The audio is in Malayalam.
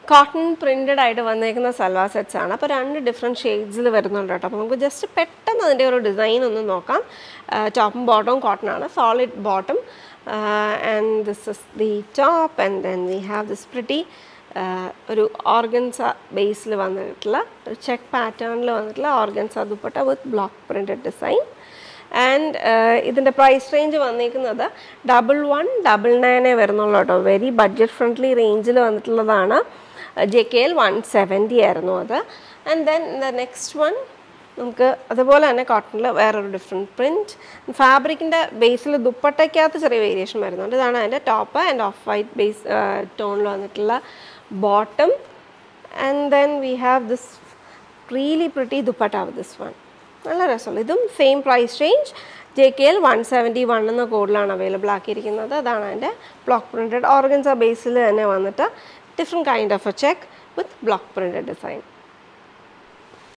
കോട്ടൺ പ്രിൻറ്റഡ് ആയിട്ട് വന്നേക്കുന്ന സൽവാർ സെറ്റ്സ് ആണ് അപ്പോൾ രണ്ട് ഡിഫറെൻറ്റ് ഷെയ്ഡ്സിൽ വരുന്നുണ്ട് കേട്ടോ അപ്പോൾ നമുക്ക് ജസ്റ്റ് പെട്ടെന്ന് അതിൻ്റെ ഒരു ഡിസൈൻ ഒന്ന് നോക്കാം ടോപ്പും ബോട്ടവും കോട്ടൺ ആണ് solid bottom and this is the top and then we have this pretty ഒരു ഓർഗൻസ ബേസിൽ വന്നിട്ടുള്ള ഒരു ചെക്ക് പാറ്റേണിൽ വന്നിട്ടുള്ള organza dupatta with block printed design and ഇതിൻ്റെ പ്രൈസ് റേഞ്ച് വന്നിരിക്കുന്നത് ഡബിൾ വൺ ഡബിൾ നയനേ വരുന്നുള്ളൂ കേട്ടോ വെരി ബഡ്ജറ്റ് ഫ്രണ്ട്ലി റേഞ്ചിൽ വന്നിട്ടുള്ളതാണ് J K L one seventy ആയിരുന്നു അത് and then the next one നമുക്ക് അതുപോലെ തന്നെ കോട്ടണിൽ വേറൊരു ഡിഫറെൻറ്റ് പ്രിൻറ്റ് ഫാബ്രിക്കിൻ്റെ ബേസിൽ ദുപ്പട്ടയ്ക്കകത്ത് ചെറിയ വേരിയേഷൻ വരുന്നുണ്ട് ഇതാണ് അതിൻ്റെ top and off white base ടോണിൽ വന്നിട്ടുള്ള bottom and then we have this really pretty dupatta with this one നല്ല രസമുള്ള ഇതും same price range J K L one seventy one എന്ന കോഡിലാണ് അവൈലബിൾ ആക്കിയിരിക്കുന്നത് അതാണ് അതിൻ്റെ ബ്ലോക്ക് പ്രിൻറ്റഡ് ഓർഗൻസ ബേസിൽ തന്നെ വന്നിട്ട് different kind of a check with block printed design